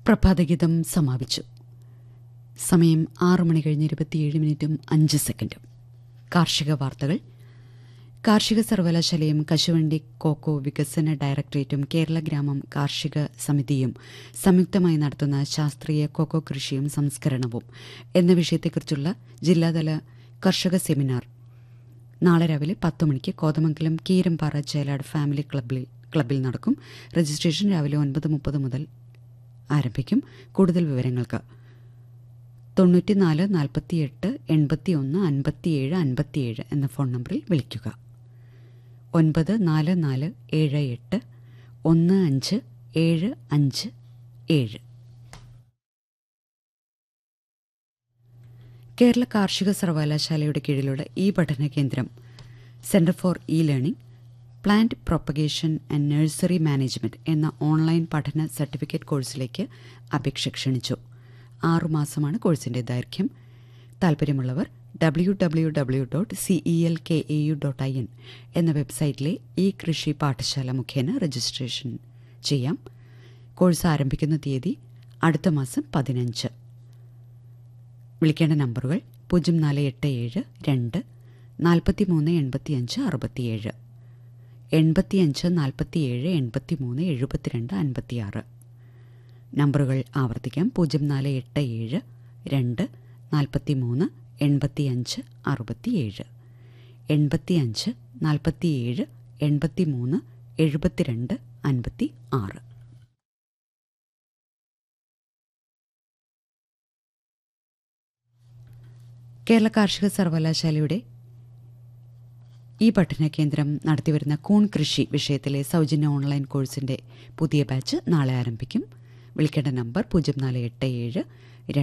പ്രഭാതഗീതം സമാപിച്ചു സമയം ആറു മണി കഴിഞ്ഞ് ഇരുപത്തിയേഴ് മിനിറ്റും അഞ്ച് സെക്കൻഡും കാർഷിക വാർത്തകൾ കാർഷിക സർവകലാശാലയും കശുവണ്ടി കോക്കോ വികസന ഡയറക്ടറേറ്റും കേരള ഗ്രാമം കാർഷിക സമിതിയും സംയുക്തമായി നടത്തുന്ന ശാസ്ത്രീയ കോക്കോ കൃഷിയും സംസ്കരണവും എന്ന വിഷയത്തെക്കുറിച്ചുള്ള ജില്ലാതല കർഷക സെമിനാർ നാളെ രാവിലെ പത്ത് മണിക്ക് കോതമംഗലം കീരമ്പാറ ചേലാട് ഫാമിലി ക്ലബിൽ ക്ലബിൽ നടക്കും രജിസ്ട്രേഷൻ രാവിലെ ഒൻപത് മുപ്പത് മുതൽ ആരംഭിക്കും കൂടുതൽ വിവരങ്ങൾക്ക് തൊണ്ണൂറ്റിനാല് നാൽപ്പത്തിയെട്ട് എൺപത്തി ഒന്ന് അൻപത്തിയേഴ് അൻപത്തിയേഴ് എന്ന ഫോൺ നമ്പറിൽ വിളിക്കുക ഒൻപത് നാല് നാല് ഏഴ് എട്ട് ഒന്ന് അഞ്ച് ഏഴ് അഞ്ച് ഏഴ് കേരള കാർഷിക സർവകലാശാലയുടെ കീഴിലുള്ള ഈ പഠന കേന്ദ്രം centre for e learning plant propagation and nursery management എന്ന ഓൺലൈൻ പഠന സർട്ടിഫിക്കറ്റ് കോഴ്സിലേക്ക് അപേക്ഷ ക്ഷണിച്ചു ആറുമാസമാണ് കോഴ്സിന്റെ ദൈർഘ്യം താൽപ്പര്യമുള്ളവർ W W W dot C E L K A U dot I N എന്ന വെബ്സൈറ്റിലെ ഈ കൃഷി പാഠശാല മുഖേന രജിസ്ട്രേഷൻ ചെയ്യാം കോഴ്സ് ആരംഭിക്കുന്ന തീയതി അടുത്ത മാസം പതിനഞ്ച് വിളിക്കേണ്ട നമ്പറുകൾ പൂജ്യം നാല് എട്ട് ഏഴ് രണ്ട് നാൽപ്പത്തി മൂന്ന് എൺപത്തിയഞ്ച് അറുപത്തിയേഴ് എൺപത്തിയഞ്ച് നാൽപ്പത്തിയേഴ് എൺപത്തി മൂന്ന് എഴുപത്തിരണ്ട് അൻപത്തിയാറ് നമ്പറുകൾ ആവർത്തിക്കാം പൂജ്യം നാല് എട്ട് ഏഴ് രണ്ട് നാൽപ്പത്തി മൂന്ന് എൺപത്തിയഞ്ച് അറുപത്തിയേഴ് എൺപത്തിയഞ്ച് നാൽപ്പത്തിയേഴ് എൺപത്തി മൂന്ന് എഴുപത്തിരണ്ട് അൻപത്തി ആറ് കേരള കാർഷിക സർവകലാശാലയുടെ ഈ പഠന കേന്ദ്രം നടത്തിവരുന്ന കൂൺ കൃഷി വിഷയത്തിലെ സൗജന്യ ഓൺലൈൻ കോഴ്സിന്റെ പുതിയ ബാച്ച് നാളെ ആരംഭിക്കും വിളിക്കേണ്ട നമ്പർ പൂജ്യം നാല് എട്ട് ഏഴ്